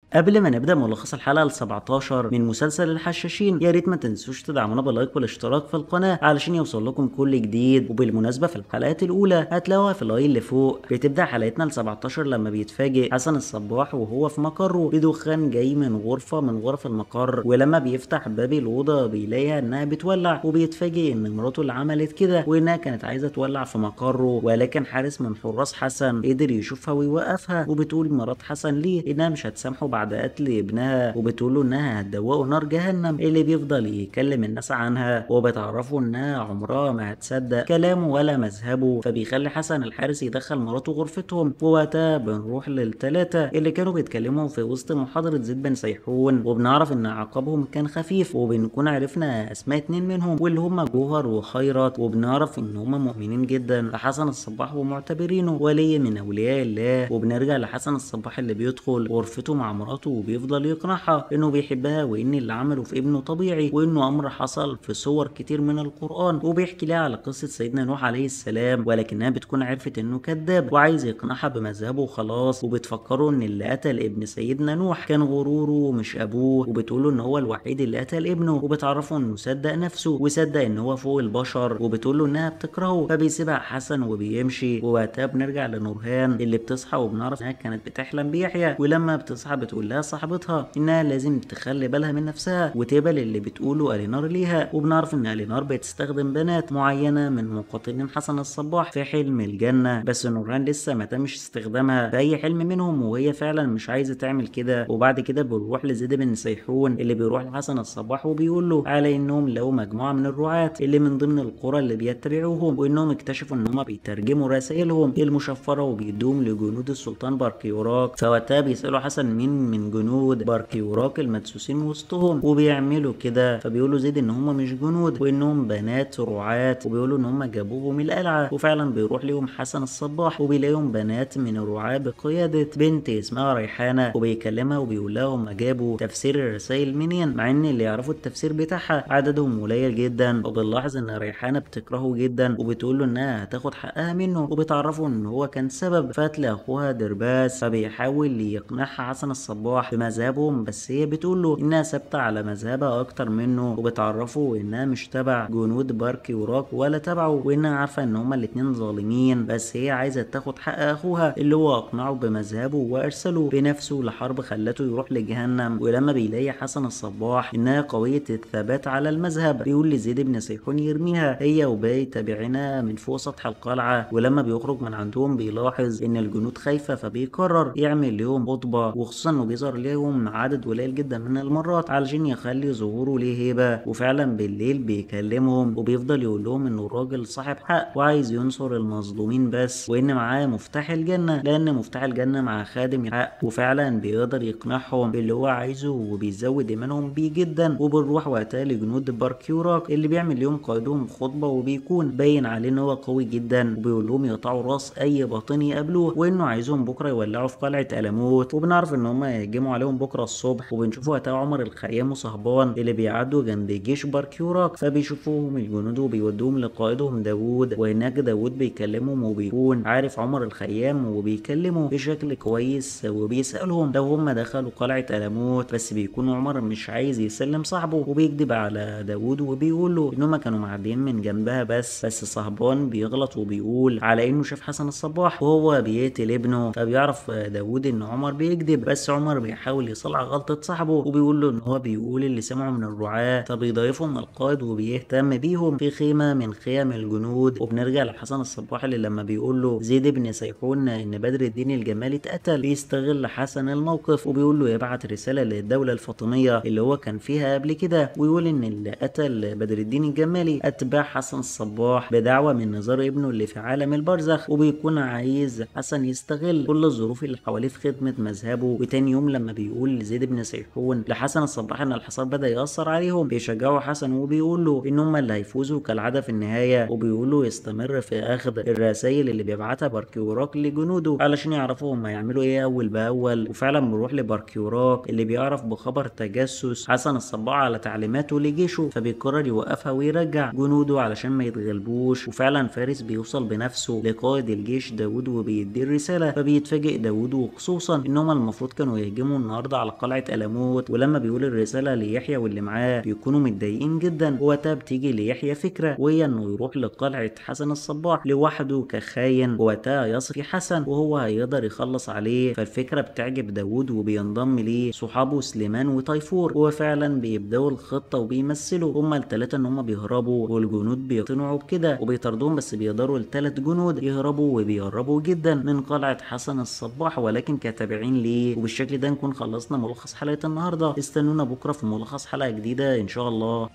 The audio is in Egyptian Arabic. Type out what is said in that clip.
قبل ما نبدا ملخص الحلقه ال 17 من مسلسل الحشاشين يا ريت ما تنسوش تدعمونا باللايك والاشتراك في القناه علشان يوصل لكم كل جديد وبالمناسبه في الحلقات الاولى هتلاقوها في الاي اللي فوق بتبدا حلقتنا ال 17 لما بيتفاجئ حسن الصباح وهو في مقره بدخان جاي من غرفه من غرف المقر ولما بيفتح باب الاوضه بيلاقيها انها بتولع وبيتفاجئ ان مراته اللي عملت كده وانها كانت عايزه تولع في مقره ولكن حارس من حراس حسن قدر يشوفها ويوقفها وبتقول مرات حسن ليه انها مش هتسامحه بعد قتل ابنها وبتقول له انها هتدوقه نار جهنم اللي بيفضل يكلم الناس عنها وبتعرفه انها عمرها ما هتصدق كلامه ولا مذهبه فبيخلي حسن الحارس يدخل مراته غرفتهم ووقتها بنروح للتلاتة اللي كانوا بيتكلموا في وسط محاضرة زيد بن سيحون وبنعرف ان عقابهم كان خفيف وبنكون عرفنا اسماء اتنين منهم واللي هم جوهر وخيرت وبنعرف ان هم مؤمنين جدا بحسن الصباح ومعتبرينه ولي من اولياء الله وبنرجع لحسن الصباح اللي بيدخل غرفته مع مراته وبيفضل يقنعها انه بيحبها وان اللي عمله في ابنه طبيعي وانه امر حصل في صور كتير من القران وبيحكي لها على قصه سيدنا نوح عليه السلام ولكنها بتكون عرفت انه كذاب وعايز يقنعها بمذهبه وخلاص وبتفكره ان اللي قتل ابن سيدنا نوح كان غروره مش ابوه وبتقوله ان هو الوحيد اللي قتل ابنه وبتعرفه انه صدق نفسه وصدق ان هو فوق البشر وبتقوله انها بتكرهه فبيسيبها حسن وبيمشي ووقتها بنرجع لنورهان اللي بتصحى وبنعرف انها كانت بتحلم بيحيى ولما بتصحى بتقول لها صاحبتها انها لازم تخلي بالها من نفسها وتقبل اللي بتقوله الينار ليها وبنعرف ان الينار بتستخدم بنات معينه من مقاتلين حسن الصباح في حلم الجنه بس نورهان لسه ما تمش استخدامها في اي حلم منهم وهي فعلا مش عايزه تعمل كده وبعد كده بنروح لزيد بن سيحون اللي بيروح لحسن الصباح وبيقول له على انهم لقوا مجموعه من الرعاة اللي من ضمن القرى اللي بيتبعوهم وانهم اكتشفوا ان هم بيترجموا رسائلهم المشفره وبيدوهم لجنود السلطان باركيوراك فوقتها بيسالوا حسن مين من جنود باركيوراك المدسوسين وسطهم وبيعملوا كده فبيقولوا زيد ان هم مش جنود وانهم بنات رعاة وبيقولوا ان هم جابوهم القلعه وفعلا بيروح ليهم حسن الصباح وبيلاقيهم بنات من الرعاة بقياده بنت اسمها ريحانه وبيكلمها وبيقول لها هم جابوا تفسير الرسائل منين مع ان اللي يعرفوا التفسير بتاعها عددهم قليل جدا وبنلاحظ ان ريحانه بتكرهه جدا وبتقول له انها هتاخد حقها منه وبتعرفه ان هو كان سبب في قتل اخوها درباس فبيحاول يقنعها حسن الصباح بمذهبهم بس هي بتقول له انها ثابته على مذهبها اكتر منه وبتعرفه انها مش تبع جنود باركي وراك ولا تبعه وانها عارفه ان هما الاتنين ظالمين بس هي عايزه تاخد حق اخوها اللي هو اقنعه بمذهبه وارسله بنفسه لحرب خلته يروح لجهنم ولما بيلاقي حسن الصباح انها قويه الثبات على المذهب بيقول لزيد بن سيحون يرميها هي وباقي تابعينها من فوق سطح القلعه ولما بيخرج من عندهم بيلاحظ ان الجنود خايفه فبيقرر يعمل لهم خطبه وخصوصا انه بيظهر ليهم عدد قليل جدا من المرات علشان يخلي ظهوره ليه هيبه وفعلا بالليل بيكلمهم وبيفضل يقول لهم انه الراجل صاحب حق وعايز ينصر المظلومين بس وان معاه مفتاح الجنه لان مفتاح الجنه مع خادم الحق وفعلا بيقدر يقنعهم باللي هو عايزه وبيزود ايمانهم بيه جدا وبنروح وقتها لجنود باركيوراك اللي بيعمل لهم قائدهم خطبه وبيكون باين عليه ان هو قوي جدا وبيقول لهم يقطعوا راس اي باطني يقابلوه وانه عايزهم بكره يولعوا في قلعه الموت وبنعرف ان هم يهجموا عليهم بكره الصبح وبنشوف وقتها عمر الخيام وصهبان اللي بيعدوا جنب جيش باركيوراك فبيشوفوهم الجنود وبيودوهم لقائدهم داوود وهناك داوود بيكلمهم وبيكون عارف عمر الخيام وبيكلمه بشكل كويس وبيسالهم لو هم دخلوا قلعه الموت بس بيكون عمر مش عايز يسلم صاحبه وبيكذب على داوود وبيقول له ان هم كانوا معديين من جنبها بس بس صهبان بيغلط وبيقول على انه شاف حسن الصباح وهو بيقتل ابنه فبيعرف داوود ان عمر بيكذب بس عمر بيحاول يصلح غلطه صاحبه وبيقول له ان هو بيقول اللي سمعه من الرعاة فبيضيفهم القائد وبيهتم بيهم في خيمه من خيم الجنود وبنرجع لحسن الصباح اللي لما بيقول له زيد بن سيحون ان بدر الدين الجمالي اتقتل بيستغل حسن الموقف وبيقول له يبعت رساله للدوله الفاطميه اللي هو كان فيها قبل كده ويقول ان اللي قتل بدر الدين الجمالي اتباع حسن الصباح بدعوه من نظار ابنه اللي في عالم البرزخ وبيكون عايز حسن يستغل كل الظروف اللي حواليه في خدمه مذهبه وتاني يوم لما بيقول لزيد بن سيحون لحسن الصباح ان الحصار بدا ياثر عليهم بيشجعوا حسن وبيقول له ان هم اللي هيفوزوا كالعاده في النهايه وبيقول له يستمر في اخذ الرسائل اللي بيبعتها باركيوراك لجنوده علشان يعرفوا هم هيعملوا ايه اول باول وفعلا بنروح لباركيوراك اللي بيعرف بخبر تجسس حسن الصباح على تعليماته لجيشه فبيقرر يوقفها ويرجع جنوده علشان ما يتغلبوش وفعلا فارس بيوصل بنفسه لقائد الجيش داوود وبيديه الرساله فبيتفاجئ داوود وخصوصا ان هم المفروض كانوا انه يهجموا النهارده على قلعه الموت ولما بيقول الرساله ليحيى واللي معاه بيكونوا متضايقين جدا وقتها بتيجي ليحيى فكره وهي انه يروح لقلعه حسن الصباح لوحده كخاين وقتها يصفي حسن وهو هيقدر يخلص عليه فالفكره بتعجب داوود وبينضم ليه صحابه سليمان وتيفور وفعلا بيبداوا الخطه وبيمثلوا هما الثلاثه ان هما بيهربوا والجنود بيقتنعوا بكده وبيطردوهم بس بيقدروا الثلاث جنود يهربوا وبيهربوا جدا من قلعه حسن الصباح ولكن كتابعين ليه وبالشكل ده نكون خلصنا ملخص حلقه النهارده استنونا بكره في ملخص حلقه جديده ان شاء الله